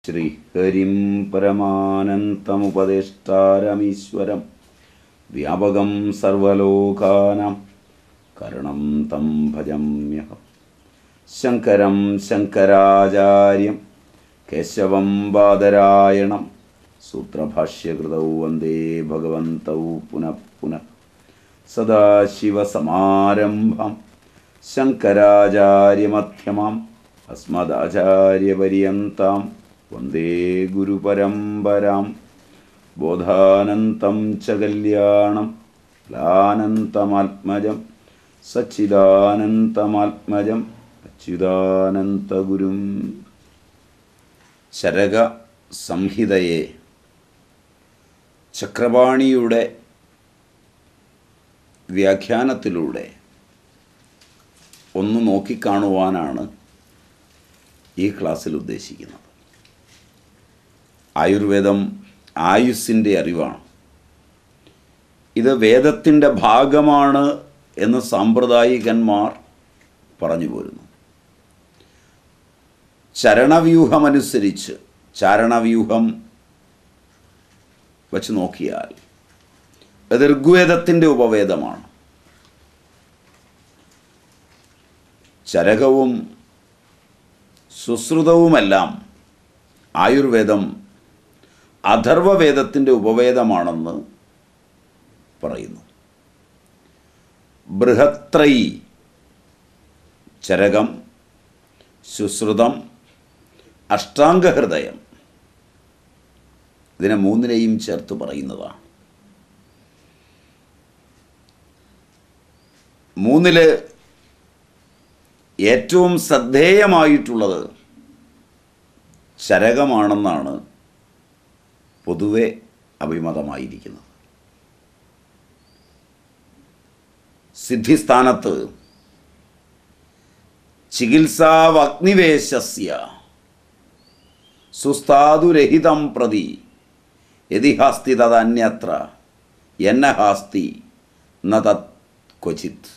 ശ്രീഹരിം പരമാനന്തമുപദേഷ്ടാരമീശ്വരം വ്യാപകം സർവലോകാനാം കരണം തം ഭജമ്യഹം ശങ്കരം ശങ്കരാചാര്യം കേശവം ബാദരായണം സൂത്രഭാഷ്യകൃതൗ വന്ദേ ഭഗവന്തൗ പുനഃ പുനഃ സദാശിവസമാരംഭം ശങ്കരാചാര്യമധ്യമാം അസ്മദാചാര്യപര്യന്താം വന്ദേ ഗുരുപരമ്പരാം ബോധാനന്തം ച കല്യാണം ലാനന്തമാത്മജം സച്ചിദാനന്തമാത്മജം അച്യുതാനന്തഗുരും ശരക സംഹിതയെ ചക്രപാണിയുടെ വ്യാഖ്യാനത്തിലൂടെ ഒന്ന് നോക്കിക്കാണുവാനാണ് ഈ ക്ലാസ്സിൽ ഉദ്ദേശിക്കുന്നത് ആയുർവേദം ആയുസ്സിൻ്റെ അറിവാണ് ഇത് വേദത്തിൻ്റെ ഭാഗമാണ് എന്ന് സാമ്പ്രദായികന്മാർ പറഞ്ഞു പോരുന്നു ചരണവ്യൂഹമനുസരിച്ച് ചാരണവ്യൂഹം വച്ച് നോക്കിയാൽ അത് ഋഗ്വേദത്തിൻ്റെ ഉപവേദമാണ് ചരകവും സുശ്രുതവുമെല്ലാം ആയുർവേദം അഥർവവേദത്തിൻ്റെ ഉപവേദമാണെന്ന് പറയുന്നു ബൃഹത്രൈ ചരകം സുശ്രുതം അഷ്ടാംഗഹൃദയം ഇതിനെ മൂന്നിനെയും ചേർത്ത് പറയുന്നതാണ് മൂന്നിൽ ഏറ്റവും ശ്രദ്ധേയമായിട്ടുള്ളത് ചരകമാണെന്നാണ് പൊതുവെ അഭിമതമായിരിക്കുന്നത് സിദ്ധിസ്ഥാനത്ത് ചികിത്സാവഗ്നിവേശസ്യ സുസ്ഥാതുരഹിതം പ്രതി യതിഹാസ്തി തദന്യത്ര എന്നഹാസ്തി ന തത് ക്വചിത്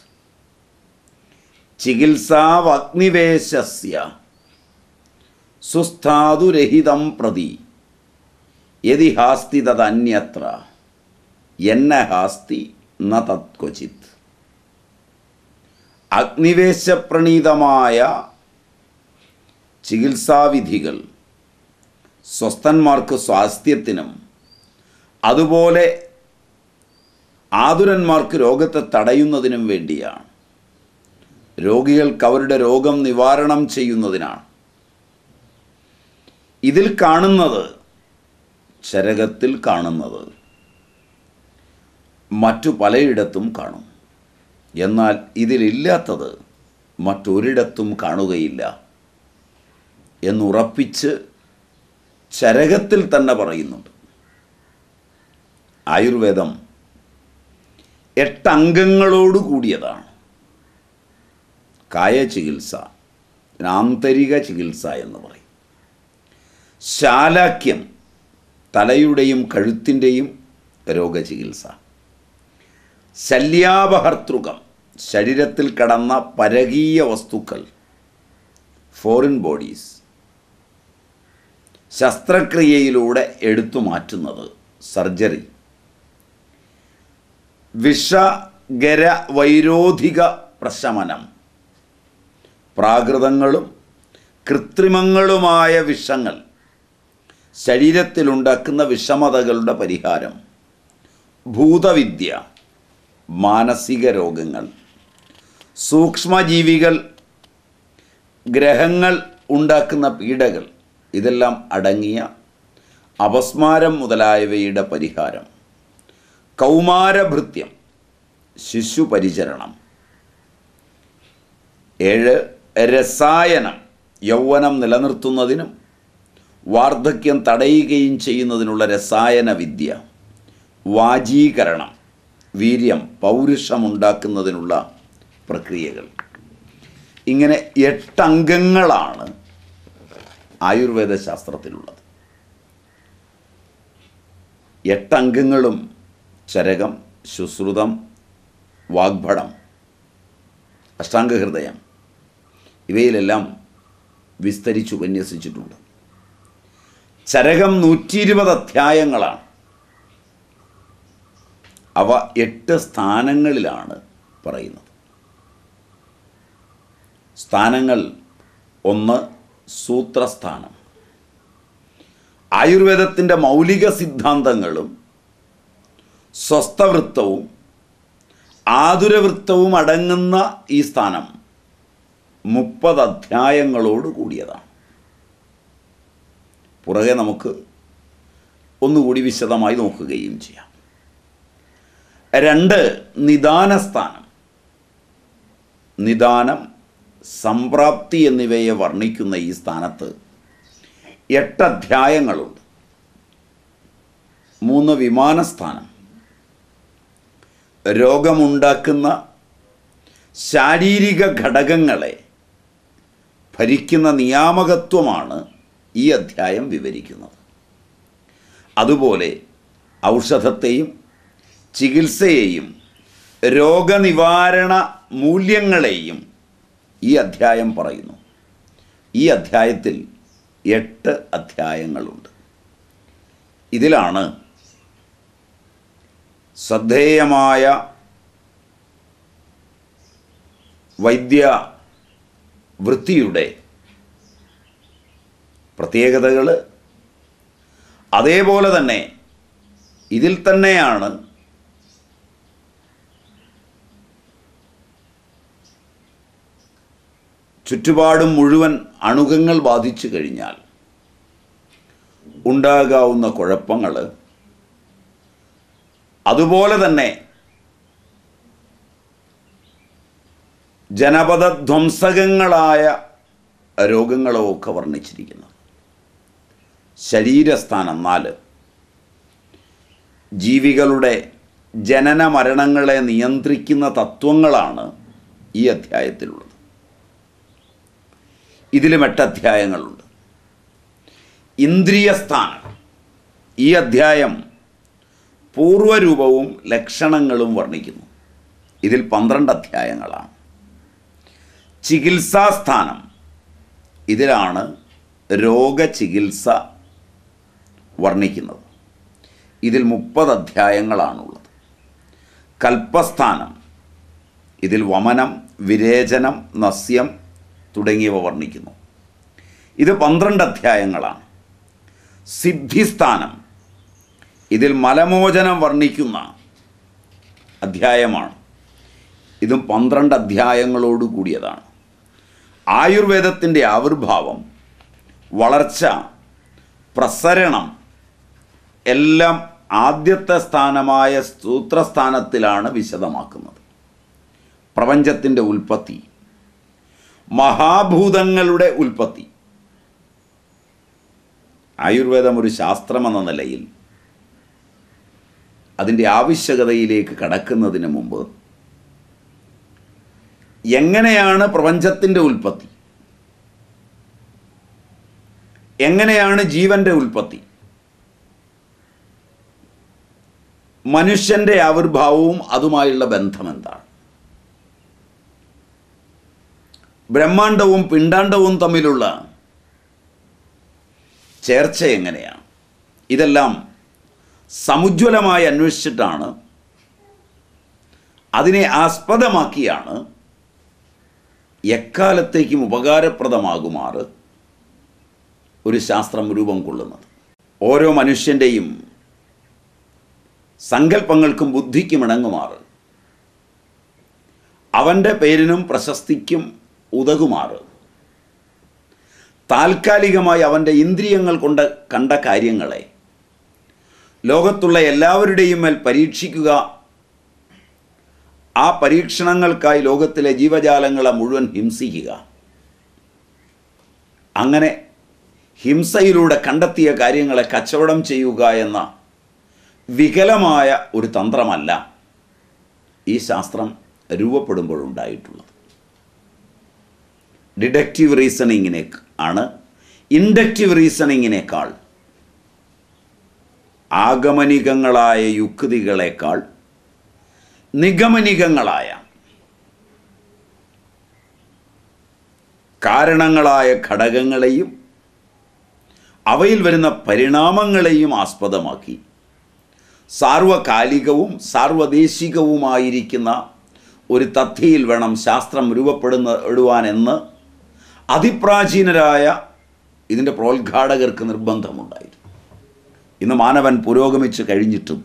ചികിത്സാവഗ്നിവേശസ്യ സുസ്ഥാതുരഹിതം പ്രതി യതിഹാസ്തി തദന്യത്ര എന്നഹാസ്തി ന തത് ക്വചിത് അഗ്നിവേശപ്രണീതമായ ചികിത്സാവിധികൾ സ്വസ്ഥന്മാർക്ക് സ്വാസ്ഥ്യത്തിനും അതുപോലെ ആതുരന്മാർക്ക് രോഗത്തെ തടയുന്നതിനും വേണ്ടിയാണ് രോഗികൾക്ക് അവരുടെ രോഗം നിവാരണം ചെയ്യുന്നതിനാണ് ഇതിൽ കാണുന്നത് ചരകത്തിൽ കാണുന്നത് മറ്റു പലയിടത്തും കാണും എന്നാൽ ഇതിലില്ലാത്തത് മറ്റൊരിടത്തും കാണുകയില്ല എന്നുറപ്പിച്ച് ചരകത്തിൽ തന്നെ പറയുന്നുണ്ട് ആയുർവേദം എട്ടംഗങ്ങളോട് കൂടിയതാണ് കായ ചികിത്സ ആന്തരിക ചികിത്സ എന്ന് പറയും ശാലാക്യം തലയുടെയും കഴുത്തിൻ്റെയും രോഗചികിത്സ ശല്യാപഹർത്തൃകം ശരീരത്തിൽ കടന്ന പരകീയ വസ്തുക്കൾ ഫോറിൻ ബോഡീസ് ശസ്ത്രക്രിയയിലൂടെ എടുത്തു മാറ്റുന്നത് സർജറി വിഷഗര വൈരോധിക പ്രശമനം പ്രാകൃതങ്ങളും കൃത്രിമങ്ങളുമായ വിഷങ്ങൾ ശരീരത്തിലുണ്ടാക്കുന്ന വിഷമതകളുടെ പരിഹാരം ഭൂതവിദ്യ മാനസിക രോഗങ്ങൾ സൂക്ഷ്മജീവികൾ ഗ്രഹങ്ങൾ ഉണ്ടാക്കുന്ന പീഡകൾ ഇതെല്ലാം അടങ്ങിയ അപസ്മാരം മുതലായവയുടെ പരിഹാരം കൗമാരഭൃത്യം ശിശുപരിചരണം ഏഴ് രസായനം യൗവനം നിലനിർത്തുന്നതിനും വാർദ്ധക്യം തടയുകയും ചെയ്യുന്നതിനുള്ള രസായന വിദ്യ വാജീകരണം വീര്യം പൗരുഷമുണ്ടാക്കുന്നതിനുള്ള പ്രക്രിയകൾ ഇങ്ങനെ എട്ടംഗങ്ങളാണ് ആയുർവേദ ശാസ്ത്രത്തിലുള്ളത് എട്ടംഗങ്ങളും ചരകം ശുശ്രുതം വാഗ്ഭടം അഷ്ടാംഗഹൃദയം ഇവയിലെല്ലാം വിസ്തരിച്ച് ഉപന്യസിച്ചിട്ടുണ്ട് ചരകം നൂറ്റി ഇരുപത് അധ്യായങ്ങളാണ് അവ എട്ട് സ്ഥാനങ്ങളിലാണ് പറയുന്നത് സ്ഥാനങ്ങൾ ഒന്ന് സൂത്രസ്ഥാനം ആയുർവേദത്തിൻ്റെ മൗലിക സിദ്ധാന്തങ്ങളും സ്വസ്ഥവൃത്തവും ആതുരവൃത്തവും അടങ്ങുന്ന ഈ സ്ഥാനം മുപ്പത് അധ്യായങ്ങളോട് കൂടിയതാണ് പുറകെ നമുക്ക് ഒന്നുകൂടി വിശദമായി നോക്കുകയും ചെയ്യാം രണ്ട് നിദാനസ്ഥാനം നിദാനം സംപ്രാപ്തി എന്നിവയെ വർണ്ണിക്കുന്ന ഈ സ്ഥാനത്ത് എട്ട് അധ്യായങ്ങളുണ്ട് മൂന്ന് വിമാനസ്ഥാനം രോഗമുണ്ടാക്കുന്ന ശാരീരിക ഘടകങ്ങളെ ഭരിക്കുന്ന നിയാമകത്വമാണ് ഈ അധ്യായം വിവരിക്കുന്നത് അതുപോലെ ഔഷധത്തെയും ചികിത്സയെയും രോഗനിവാരണ മൂല്യങ്ങളെയും ഈ അധ്യായം പറയുന്നു ഈ അധ്യായത്തിൽ എട്ട് അധ്യായങ്ങളുണ്ട് ഇതിലാണ് ശ്രദ്ധേയമായ വൈദ്യ വൃത്തിയുടെ പ്രത്യേകതകൾ അതേപോലെ തന്നെ ഇതിൽ തന്നെയാണ് ചുറ്റുപാടും മുഴുവൻ അണുകങ്ങൾ ബാധിച്ചു കഴിഞ്ഞാൽ ഉണ്ടാകാവുന്ന കുഴപ്പങ്ങൾ അതുപോലെ തന്നെ ജനപദധ്വംസകങ്ങളായ രോഗങ്ങളോ ഒക്കെ വർണ്ണിച്ചിരിക്കുന്നത് ശരീരസ്ഥാനം നാല് ജീവികളുടെ ജനന മരണങ്ങളെ നിയന്ത്രിക്കുന്ന തത്വങ്ങളാണ് ഈ അധ്യായത്തിലുള്ളത് ഇതിലും എട്ട് അധ്യായങ്ങളുണ്ട് ഇന്ദ്രിയസ്ഥാനം ഈ അധ്യായം പൂർവരൂപവും ലക്ഷണങ്ങളും വർണ്ണിക്കുന്നു ഇതിൽ പന്ത്രണ്ട് അധ്യായങ്ങളാണ് ചികിത്സാസ്ഥാനം ഇതിലാണ് രോഗചികിത്സ വർണ്ണിക്കുന്നത് ഇതിൽ മുപ്പത് അധ്യായങ്ങളാണുള്ളത് കൽപ്പസ്ഥാനം ഇതിൽ വമനം വിരേചനം നസ്യം തുടങ്ങിയവ വർണ്ണിക്കുന്നു ഇത് പന്ത്രണ്ട് അധ്യായങ്ങളാണ് സിദ്ധിസ്ഥാനം ഇതിൽ മലമോചനം വർണ്ണിക്കുന്ന അധ്യായമാണ് ഇതും പന്ത്രണ്ട് അധ്യായങ്ങളോട് കൂടിയതാണ് ആയുർവേദത്തിൻ്റെ ആവിർഭാവം വളർച്ച പ്രസരണം എല്ലാം ആദ്യത്തെ സ്ഥാനമായ സൂത്രസ്ഥാനത്തിലാണ് വിശദമാക്കുന്നത് പ്രപഞ്ചത്തിൻ്റെ ഉൽപ്പത്തി മഹാഭൂതങ്ങളുടെ ഉൽപ്പത്തി ആയുർവേദം ഒരു ശാസ്ത്രമെന്ന നിലയിൽ അതിൻ്റെ ആവശ്യകതയിലേക്ക് കടക്കുന്നതിന് മുമ്പ് എങ്ങനെയാണ് പ്രപഞ്ചത്തിൻ്റെ ഉൽപ്പത്തി എങ്ങനെയാണ് ജീവന്റെ ഉൽപ്പത്തി മനുഷ്യന്റെ ആവിർഭാവവും അതുമായുള്ള ബന്ധം എന്താണ് ബ്രഹ്മാണ്ടവും പിണ്ടാണ്ടവും തമ്മിലുള്ള ചേർച്ച എങ്ങനെയാണ് ഇതെല്ലാം സമുജ്വലമായി അന്വേഷിച്ചിട്ടാണ് അതിനെ ആസ്പദമാക്കിയാണ് എക്കാലത്തേക്കും ഉപകാരപ്രദമാകുമാറ് ഒരു ശാസ്ത്രം രൂപം കൊള്ളുന്നത് ഓരോ മനുഷ്യൻ്റെയും സങ്കല്പങ്ങൾക്കും ബുദ്ധിക്കും ഇണങ്ങുമാറ് അവൻ്റെ പേരിനും പ്രശസ്തിക്കും ഉതകുമാറ് താൽക്കാലികമായി അവൻ്റെ ഇന്ദ്രിയങ്ങൾ കൊണ്ട് കണ്ട കാര്യങ്ങളെ ലോകത്തുള്ള എല്ലാവരുടെയും മേൽ പരീക്ഷിക്കുക ആ പരീക്ഷണങ്ങൾക്കായി ലോകത്തിലെ ജീവജാലങ്ങളെ മുഴുവൻ ഹിംസിക്കുക അങ്ങനെ ഹിംസയിലൂടെ കണ്ടെത്തിയ കാര്യങ്ങളെ കച്ചവടം ചെയ്യുക എന്ന വികലമായ ഒരു തന്ത്രമല്ല ഈ ശാസ്ത്രം രൂപപ്പെടുമ്പോഴുണ്ടായിട്ടുള്ളത് ഡിഡക്റ്റീവ് റീസണിങ്ങിനെ ആണ് ഇൻഡക്റ്റീവ് റീസണിങ്ങിനേക്കാൾ ആഗമനികങ്ങളായ യുക്തികളെക്കാൾ നിഗമനികങ്ങളായ കാരണങ്ങളായ ഘടകങ്ങളെയും അവയിൽ വരുന്ന പരിണാമങ്ങളെയും ആസ്പദമാക്കി സാർവകാലികവും സാർവദേശികവുമായിരിക്കുന്ന ഒരു തഥ്യയിൽ വേണം ശാസ്ത്രം രൂപപ്പെടുന്ന ഇടുവാനെന്ന് അതിപ്രാചീനരായ ഇതിൻ്റെ പ്രോത്ഘാടകർക്ക് നിർബന്ധമുണ്ടായിരുന്നു ഇന്ന് മാനവൻ പുരോഗമിച്ച് കഴിഞ്ഞിട്ടും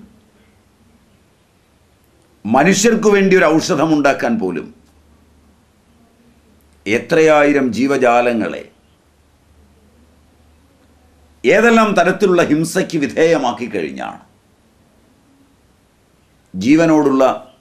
മനുഷ്യർക്കു വേണ്ടി ഒരു ഔഷധം ഉണ്ടാക്കാൻ പോലും എത്രയായിരം ജീവജാലങ്ങളെ ഏതെല്ലാം തരത്തിലുള്ള ഹിംസയ്ക്ക് വിധേയമാക്കി കഴിഞ്ഞാണ് ജീവനോടുള്ള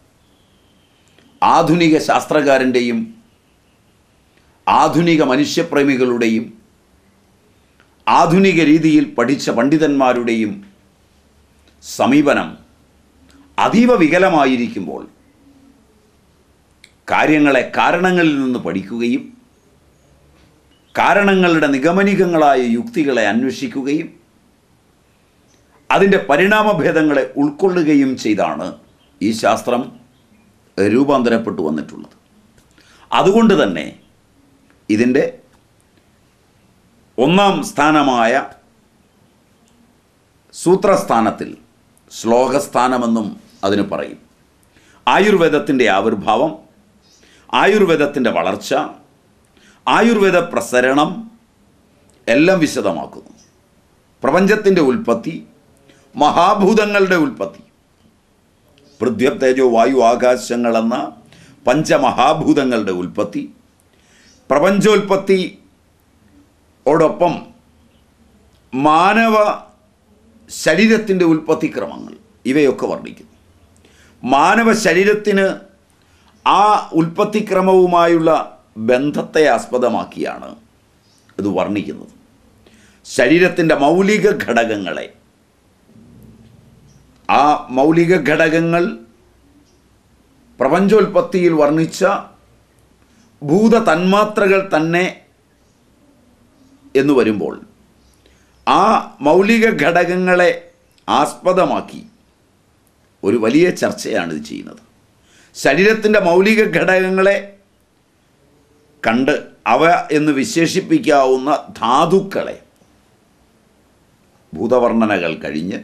ആധുനിക ശാസ്ത്രകാരൻ്റെയും ആധുനിക മനുഷ്യപ്രേമികളുടെയും ആധുനിക രീതിയിൽ പഠിച്ച പണ്ഡിതന്മാരുടെയും സമീപനം അതീവ വികലമായിരിക്കുമ്പോൾ കാര്യങ്ങളെ കാരണങ്ങളിൽ നിന്ന് പഠിക്കുകയും കാരണങ്ങളുടെ നിഗമനികങ്ങളായ യുക്തികളെ അന്വേഷിക്കുകയും അതിൻ്റെ പരിണാമഭേദങ്ങളെ ഉൾക്കൊള്ളുകയും ചെയ്താണ് ഈ ശാസ്ത്രം രൂപാന്തരപ്പെട്ടു വന്നിട്ടുള്ളത് അതുകൊണ്ട് തന്നെ ഇതിൻ്റെ ഒന്നാം സ്ഥാനമായ സൂത്രസ്ഥാനത്തിൽ ശ്ലോകസ്ഥാനമെന്നും അതിന് പറയും ആയുർവേദത്തിൻ്റെ ആവിർഭാവം ആയുർവേദത്തിൻ്റെ വളർച്ച ആയുർവേദ പ്രസരണം എല്ലാം വിശദമാക്കുന്നു പ്രപഞ്ചത്തിൻ്റെ ഉൽപ്പത്തി മഹാഭൂതങ്ങളുടെ ഉൽപ്പത്തി പൃഥ്വ തേജോ വായു ആകാശങ്ങളെന്ന പഞ്ചമഹാഭൂതങ്ങളുടെ ഉൽപ്പത്തി പ്രപഞ്ചോൽപ്പത്തി ഓടൊപ്പം മാനവ ശരീരത്തിൻ്റെ ഉൽപ്പത്തി ക്രമങ്ങൾ ഇവയൊക്കെ വർണ്ണിക്കുന്നു മാനവ ശരീരത്തിന് ആ ഉൽപ്പത്തിക്രമവുമായുള്ള ബന്ധത്തെ ആസ്പദമാക്കിയാണ് ഇത് വർണ്ണിക്കുന്നത് ശരീരത്തിൻ്റെ മൗലിക ഘടകങ്ങളെ ആ മൗലിക ഘടകങ്ങൾ പ്രപഞ്ചോൽപത്തിയിൽ വർണ്ണിച്ച ഭൂത തന്മാത്രകൾ തന്നെ എന്ന് വരുമ്പോൾ ആ മൗലിക ഘടകങ്ങളെ ആസ്പദമാക്കി ഒരു വലിയ ചർച്ചയാണ് ഇത് ചെയ്യുന്നത് ശരീരത്തിൻ്റെ മൗലിക ഘടകങ്ങളെ കണ്ട് അവ എന്ന് വിശേഷിപ്പിക്കാവുന്ന ധാതുക്കളെ ഭൂതവർണ്ണനകൾ കഴിഞ്ഞ്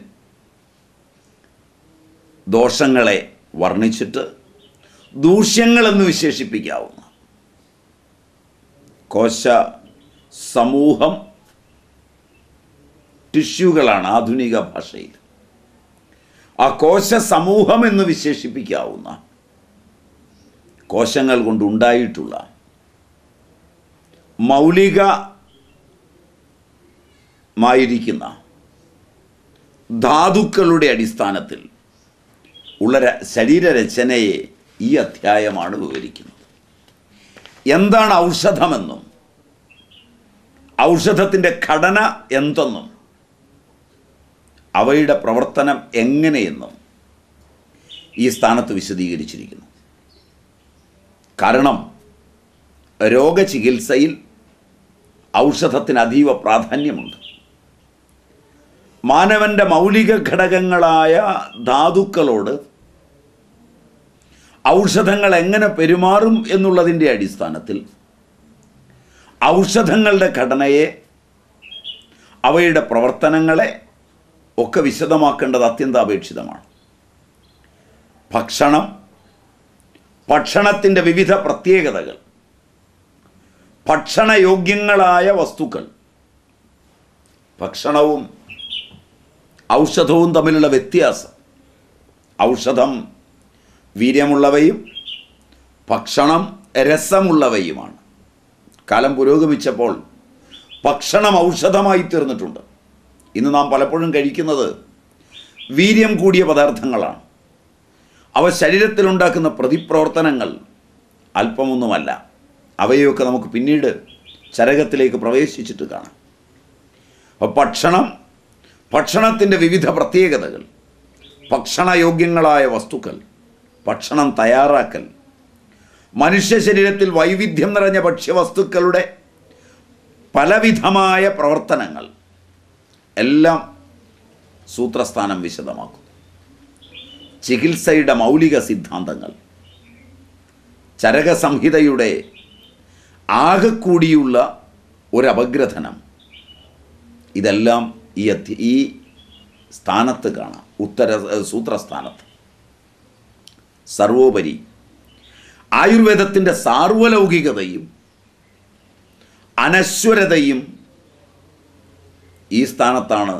ദോഷങ്ങളെ വർണ്ണിച്ചിട്ട് ദൂഷ്യങ്ങളെന്ന് വിശേഷിപ്പിക്കാവുന്ന കോശ സമൂഹം ടിഷ്യൂകളാണ് ആധുനിക ഭാഷയിൽ ആ കോശ സമൂഹം എന്ന് വിശേഷിപ്പിക്കാവുന്ന കോശങ്ങൾ കൊണ്ടുണ്ടായിട്ടുള്ള മൗലികമായിരിക്കുന്ന ധാതുക്കളുടെ അടിസ്ഥാനത്തിൽ ഉള്ള ര- ശരീരരചനയെ ഈ അധ്യായമാണ് വിവരിക്കുന്നത് എന്താണ് ഔഷധമെന്നും ഔഷധത്തിൻ്റെ ഘടന എന്തെന്നും അവയുടെ പ്രവർത്തനം എങ്ങനെയെന്നും ഈ സ്ഥാനത്ത് വിശദീകരിച്ചിരിക്കുന്നു കാരണം രോഗചികിത്സയിൽ ഔഷധത്തിന് അതീവ പ്രാധാന്യമുണ്ട് മാനവൻ്റെ മൗലിക ഘടകങ്ങളായ ധാതുക്കളോട് ഔഷധങ്ങൾ എങ്ങനെ പെരുമാറും എന്നുള്ളതിൻ്റെ അടിസ്ഥാനത്തിൽ ഔഷധങ്ങളുടെ ഘടനയെ അവയുടെ പ്രവർത്തനങ്ങളെ ഒക്കെ വിശദമാക്കേണ്ടത് അത്യന്താപേക്ഷിതമാണ് ഭക്ഷണം ഭക്ഷണത്തിൻ്റെ വിവിധ പ്രത്യേകതകൾ ഭക്ഷണയോഗ്യങ്ങളായ വസ്തുക്കൾ ഭക്ഷണവും ഔഷധവും തമ്മിലുള്ള വ്യത്യാസം ഔഷധം വീര്യമുള്ളവയും ഭക്ഷണം രസമുള്ളവയുമാണ് കാലം പുരോഗമിച്ചപ്പോൾ ഭക്ഷണം ഔഷധമായി തീർന്നിട്ടുണ്ട് ഇന്ന് നാം പലപ്പോഴും കഴിക്കുന്നത് വീര്യം കൂടിയ പദാർത്ഥങ്ങളാണ് അവ ശരീരത്തിലുണ്ടാക്കുന്ന പ്രതിപ്രവർത്തനങ്ങൾ അല്പമൊന്നുമല്ല അവയൊക്കെ നമുക്ക് പിന്നീട് ചരകത്തിലേക്ക് പ്രവേശിച്ചിട്ട് കാണാം അപ്പോൾ ഭക്ഷണം ഭക്ഷണത്തിൻ്റെ വിവിധ പ്രത്യേകതകൾ ഭക്ഷണയോഗ്യങ്ങളായ വസ്തുക്കൾ ഭക്ഷണം തയ്യാറാക്കൽ മനുഷ്യ ശരീരത്തിൽ വൈവിധ്യം നിറഞ്ഞ ഭക്ഷ്യവസ്തുക്കളുടെ പലവിധമായ പ്രവർത്തനങ്ങൾ എല്ലാം സൂത്രസ്ഥാനം വിശദമാക്കും ചികിത്സയുടെ മൗലിക സിദ്ധാന്തങ്ങൾ ചരകസംഹിതയുടെ ആകെക്കൂടിയുള്ള ഒരു അപഗ്രഥനം ഇതെല്ലാം ഈ അധ്യ ഈ സ്ഥാനത്ത് കാണാം ഉത്തര സൂത്രസ്ഥാനത്ത് സർവോപരി ആയുർവേദത്തിൻ്റെ സാർവലൗകികതയും അനശ്വരതയും ഈ സ്ഥാനത്താണ്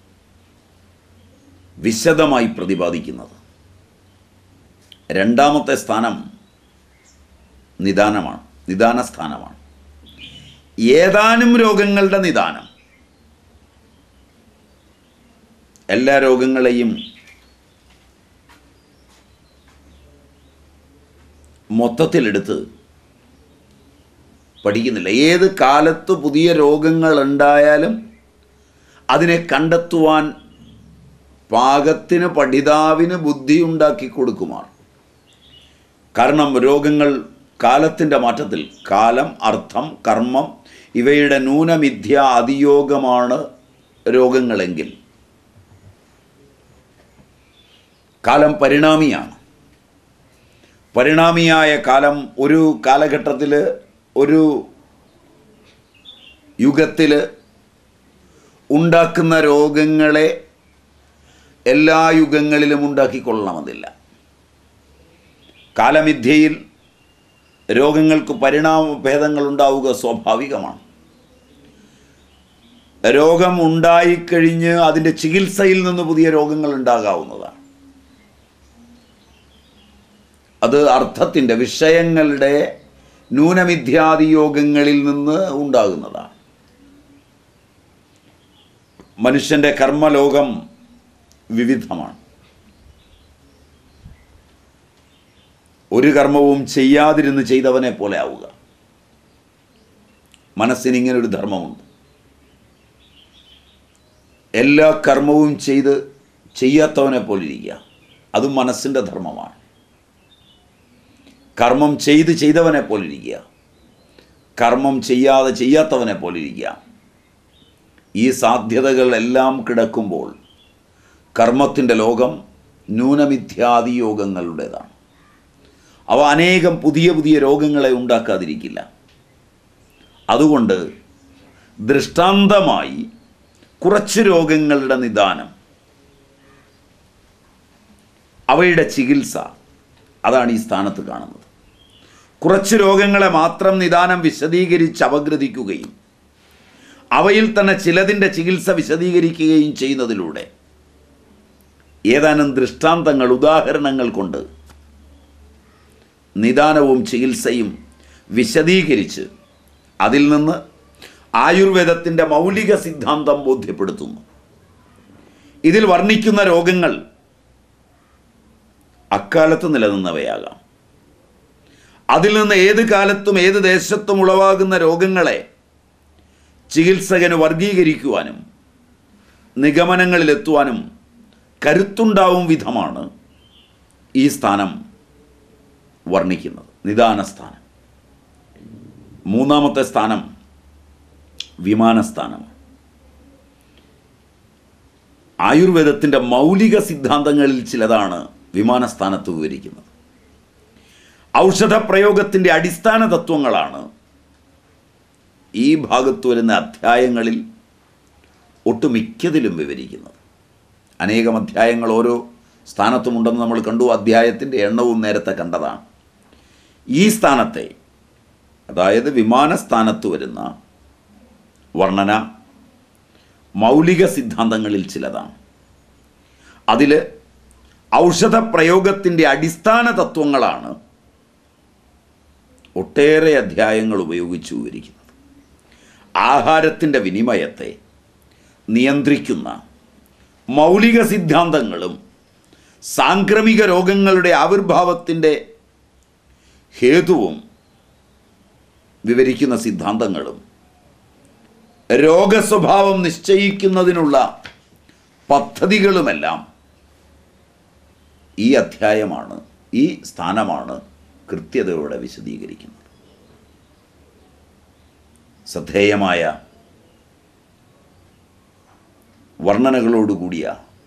വിശദമായി പ്രതിപാദിക്കുന്നത് രണ്ടാമത്തെ സ്ഥാനം നിദാനമാണ് നിദാന സ്ഥാനമാണ് ഏതാനും രോഗങ്ങളുടെ നിദാനം എല്ലാ രോഗങ്ങളെയും മൊത്തത്തിലെടുത്ത് പഠിക്കുന്നില്ല ഏത് കാലത്ത് പുതിയ രോഗങ്ങൾ ഉണ്ടായാലും അതിനെ കണ്ടെത്തുവാൻ പാകത്തിന് പഠിതാവിന് ബുദ്ധി ഉണ്ടാക്കി കൊടുക്കുമാർ കാരണം രോഗങ്ങൾ കാലത്തിൻ്റെ മാറ്റത്തിൽ കാലം അർത്ഥം കർമ്മം ഇവയുടെ ന്യൂനമിഥ്യ അതിയോഗമാണ് രോഗങ്ങളെങ്കിൽ കാലം പരിണാമിയാണ് പരിണാമിയായ കാലം ഒരു കാലഘട്ടത്തിൽ ഒരു യുഗത്തിൽ ഉണ്ടാക്കുന്ന രോഗങ്ങളെ എല്ലാ യുഗങ്ങളിലും ഉണ്ടാക്കിക്കൊള്ളണമെന്നില്ല കാലമിഥ്യയിൽ രോഗങ്ങൾക്ക് പരിണാമ ഭേദങ്ങൾ ഉണ്ടാവുക സ്വാഭാവികമാണ് രോഗം ഉണ്ടായിക്കഴിഞ്ഞ് അതിൻ്റെ ചികിത്സയിൽ നിന്ന് പുതിയ രോഗങ്ങൾ ഉണ്ടാകാവുന്നതാണ് അത് അർത്ഥത്തിൻ്റെ വിഷയങ്ങളുടെ ന്യൂനമിഥ്യാദിയോഗങ്ങളിൽ നിന്ന് ഉണ്ടാകുന്നതാണ് മനുഷ്യൻ്റെ കർമ്മലോകം വിവിധമാണ് ഒരു കർമ്മവും ചെയ്യാതിരുന്ന് ചെയ്തവനെ പോലെ ആവുക മനസ്സിന് ഇങ്ങനെ ഒരു ധർമ്മമുണ്ട് എല്ലാ കർമ്മവും ചെയ്ത് ചെയ്യാത്തവനെ പോലെ ഇരിക്കുക അതും മനസ്സിൻ്റെ ധർമ്മമാണ് കർമ്മം ചെയ്ത് ചെയ്തവനെ പോലെ ഇരിക്കുക കർമ്മം ചെയ്യാതെ ചെയ്യാത്തവനെ പോലെ ഇരിക്കുക ഈ സാധ്യതകൾ എല്ലാം കിടക്കുമ്പോൾ കർമ്മത്തിൻ്റെ ലോകം ന്യൂനമിഥ്യാദി യോഗങ്ങളുടേതാണ് അവ അനേകം പുതിയ പുതിയ രോഗങ്ങളെ ഉണ്ടാക്കാതിരിക്കില്ല അതുകൊണ്ട് ദൃഷ്ടാന്തമായി കുറച്ച് രോഗങ്ങളുടെ നിദാനം അവയുടെ ചികിത്സ അതാണ് ഈ സ്ഥാനത്ത് കാണുന്നത് കുറച്ച് രോഗങ്ങളെ മാത്രം നിദാനം വിശദീകരിച്ച് അപഗ്രഥിക്കുകയും അവയിൽ തന്നെ ചിലതിൻ്റെ ചികിത്സ വിശദീകരിക്കുകയും ചെയ്യുന്നതിലൂടെ ഏതാനും ദൃഷ്ടാന്തങ്ങൾ ഉദാഹരണങ്ങൾ കൊണ്ട് നിദാനവും ചികിത്സയും വിശദീകരിച്ച് അതിൽ നിന്ന് ആയുർവേദത്തിൻ്റെ മൗലിക സിദ്ധാന്തം ബോധ്യപ്പെടുത്തുന്നു ഇതിൽ വർണ്ണിക്കുന്ന രോഗങ്ങൾ അക്കാലത്ത് നിലനിന്നവയാകാം അതിൽ നിന്ന് ഏത് കാലത്തും ഏത് ദേശത്തും ഉളവാകുന്ന രോഗങ്ങളെ ചികിത്സകന് വർഗീകരിക്കുവാനും നിഗമനങ്ങളിലെത്തുവാനും കരുത്തുണ്ടാവും വിധമാണ് ഈ സ്ഥാനം വർണ്ണിക്കുന്നത് നിദാന സ്ഥാനം മൂന്നാമത്തെ സ്ഥാനം വിമാനസ്ഥാനമാണ് ആയുർവേദത്തിൻ്റെ മൗലിക സിദ്ധാന്തങ്ങളിൽ ചിലതാണ് വിമാനസ്ഥാനത്ത് വിവരിക്കുന്നത് ഔഷധ പ്രയോഗത്തിൻ്റെ അടിസ്ഥാന തത്വങ്ങളാണ് ഈ ഭാഗത്ത് വരുന്ന അധ്യായങ്ങളിൽ ഒട്ടുമിക്കതിലും വിവരിക്കുന്നത് അനേകം അധ്യായങ്ങൾ ഓരോ സ്ഥാനത്തുമുണ്ടെന്ന് നമ്മൾ കണ്ടു അധ്യായത്തിൻ്റെ എണ്ണവും നേരത്തെ കണ്ടതാണ് ഈ സ്ഥാനത്തെ അതായത് വിമാനസ്ഥാനത്ത് വരുന്ന വർണ്ണന മൗലിക സിദ്ധാന്തങ്ങളിൽ ചിലതാണ് അതിൽ ഔഷധ പ്രയോഗത്തിൻ്റെ അടിസ്ഥാന തത്വങ്ങളാണ് ഒട്ടേറെ അധ്യായങ്ങൾ ഉപയോഗിച്ച് വിവരിക്കുന്നത് ആഹാരത്തിൻ്റെ വിനിമയത്തെ നിയന്ത്രിക്കുന്ന മൗലിക സിദ്ധാന്തങ്ങളും സാംക്രമിക രോഗങ്ങളുടെ ആവിർഭാവത്തിൻ്റെ ഹേതുവും വിവരിക്കുന്ന സിദ്ധാന്തങ്ങളും രോഗസ്വഭാവം നിശ്ചയിക്കുന്നതിനുള്ള പദ്ധതികളുമെല്ലാം ഈ അധ്യായമാണ് ഈ സ്ഥാനമാണ് കൃത്യതയോടെ വിശദീകരിക്കുന്നത് ശ്രദ്ധേയമായ വർണ്ണനകളോടുകൂടിയ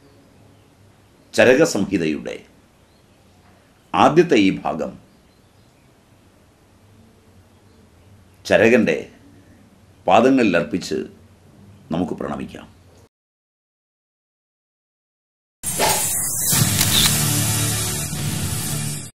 ചരകസംഹിതയുടെ ആദ്യത്തെ ഈ ഭാഗം ചരകൻ്റെ പാദങ്ങളിൽ അർപ്പിച്ച് നമുക്ക് പ്രണമിക്കാം